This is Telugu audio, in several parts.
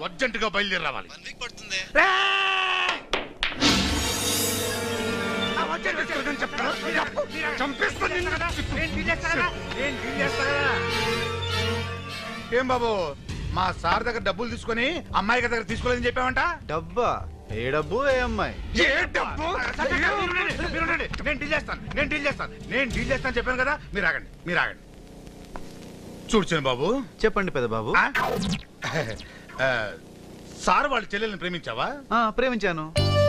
అర్జెంట్ గా బయలుదేరి రావాలి వన్ వీక్ పడుతుంది రేయ్! ఆ, వచ్చేయ్, వచ్చేయ్, వచ్చేయ్, చెప్తాను. అప్పు, చంపేస్తాను నిన్ను కదా. ఏం బాబు మా సార్ దగ్గర డబ్బులు తీసుకొని అమ్మాయి దగ్గర తీసుకోలేదని చెప్పావంట డబ్బా ఏ డబ్బు ఏ అమ్మాయి ఏ డబ్బు మీరు ఉండండి, మీరు ఉండండి. నేను డీల్ చేస్తాను నేను డీల్ చేస్తాను నేను డీల్ చేస్తాను చెప్పాను కదా మీరు ఆగండి మీరు ఆగండి చూడ్చాను బాబు చెప్పండి పెద్ద బాబు ఆ? ఆ, సార్ వాళ్ళ చెల్లెల్ని ప్రేమించావా ఆ, ప్రేమించాను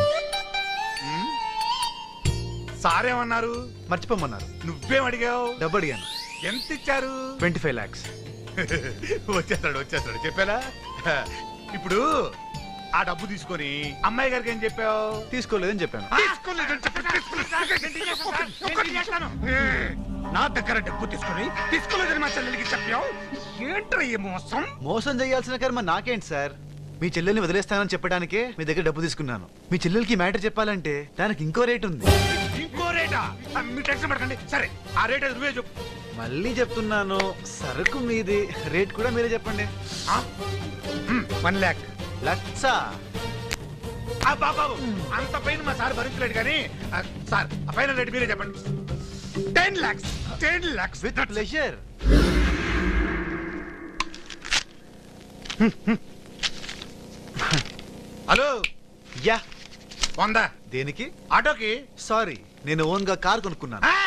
సార్ ఏమన్నారు మర్చిపోమన్నారు నువ్వేం అడిగావు డబ్బు అడిగాను ఎంత ఇచ్చారు ట్వంటీ ఫైవ్ లాక్స్ వచ్చేస్తాడు వచ్చేస్తాడు చెప్పానా ఇప్పుడు ఆ డబ్బు తీసుకొని అమ్మాయి గారికి ఏం చెప్పావు తీసుకోలేదని చెప్పాను తీసుకోలేదని చెప్పి తీసుకోలేదు. నా దగ్గర డబ్బు తీసుకొని తీసుకోలేదని మా చెల్లెలికి చెప్పావు ఏంట్రా ఈ మోసం మోసం చేయాల్సిన కర్మ నాకేంటి సార్ మీ చెల్లెల్ని వదిలేస్తానని చెప్పడానికే మీ దగ్గర డబ్బు తీసుకున్నాను మీ చెల్లెలకి మ్యాటర్ చెప్పాలంటే దానికి ఇంకో రేట్ ఉంది ఇంకో రేటా ఆ, మీరు టెన్షన్ పడకండి సరే ఆ రేట్ అది నువ్వే చెప్పు మళ్ళీ చెప్తున్నాను సరుకు మీది రేట్ కూడా మీరే చెప్పండి వన్ ల్యాక్ లక్ష బాబు అంత పైన మా సార్ భరించలేడు కానీ ఆ, సార్ ఆ పైన రేట్ మీరే చెప్పండి ten lakhs ten lakhs with pleasure hello యా వందా దేనికి ఆటోకి సారీ నేను ఓన్ గా కార్ కొనుక్కున్నాను ఆ!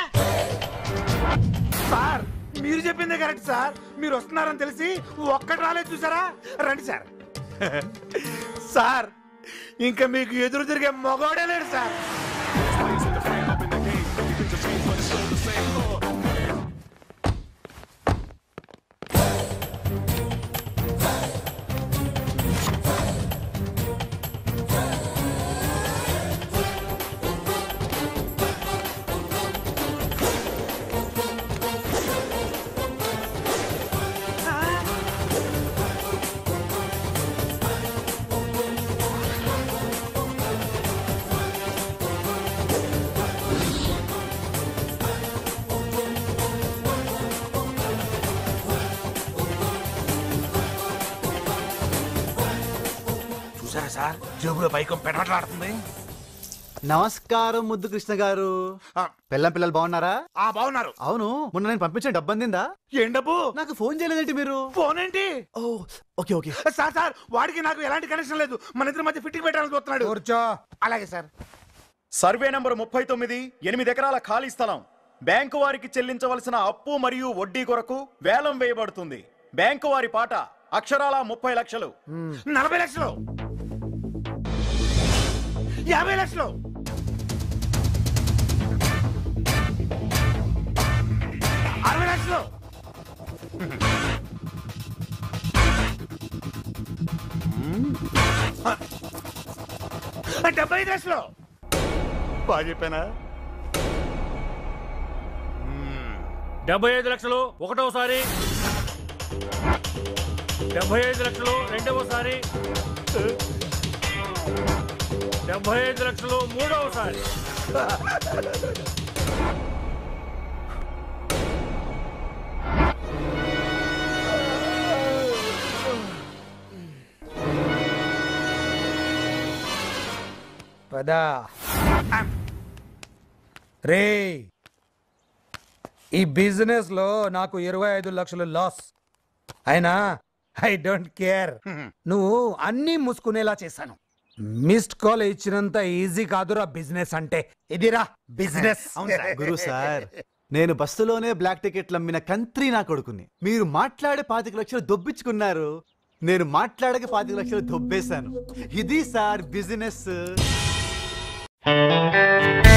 సార్ మీరు చెప్పిందే కరెక్ట్ సార్ మీరు వస్తున్నారని తెలిసి ఒక్కటి రాలేదు చూసారా రండి సార్ సార్ ఇంకా మీకు ఎదురు తిరిగే మగోడే లేడు సార్ చూసారా సార్ జేబులో బైకం పెడట్లాడుతుంది నమస్కారం ముద్దు కృష్ణ గారు పిల్లం పిల్లలు బాగున్నారా ఆ బాగున్నారు అవును మొన్న నేను పంపించిన డబ్బు అందిందా ఏం డబ్బు నాకు ఫోన్ చేయలేదేంటి మీరు ఫోన్ ఏంటి ఓ ఓకే ఓకే సార్ సార్ వాడికి నాకు ఎలాంటి కనెక్షన్ లేదు మన ఇద్దరి మధ్య ఫిట్టింగ్ పెట్టాలని చూస్తున్నాడు కూర్చో అలాగే సార్ సర్వే నంబర్ ముప్పై తొమ్మిది ఎనిమిది ఎకరాల ఖాళీ స్థలం బ్యాంకు వారికి చెల్లించవలసిన అప్పు మరియు వడ్డీ కొరకు వేలం వేయబడుతుంది బ్యాంకు వారి పాట అక్షరాల ముప్పై లక్షలు నలభై లక్షలు యాభై లక్షలు అరవై లక్షలు డెబ్బై ఐదు లక్షలు బాగా చెప్పానా డెబ్బై ఐదు లక్షలు ఒకటోసారి డెబ్బై ఐదు లక్షలు రెండవసారి డెబ్బై ఐదు లక్షలు మూడవసారి పదా రే ఈ బిజినెస్ లో నాకు ఇరవై ఐదు లక్షలు లాస్ అయినా ఐ డోంట్ కేర్ నువ్వు అన్ని మూసుకునేలా చేశాను మిస్డ్ కాల్ ఇచ్చినంత ఈజీ కాదురా బిజినెస్ అంటే ఇదిరా బిజినెస్ గురు సార్ నేను బస్సులోనే బ్లాక్ టికెట్లు అమ్మిన కంత్రి నా కొడుకుని మీరు మాట్లాడే పాతిక లక్షలు దొబ్బించుకున్నారు నేను మాట్లాడక పాతిక లక్షలు దొబ్బేశాను ఇది సార్ బిజినెస్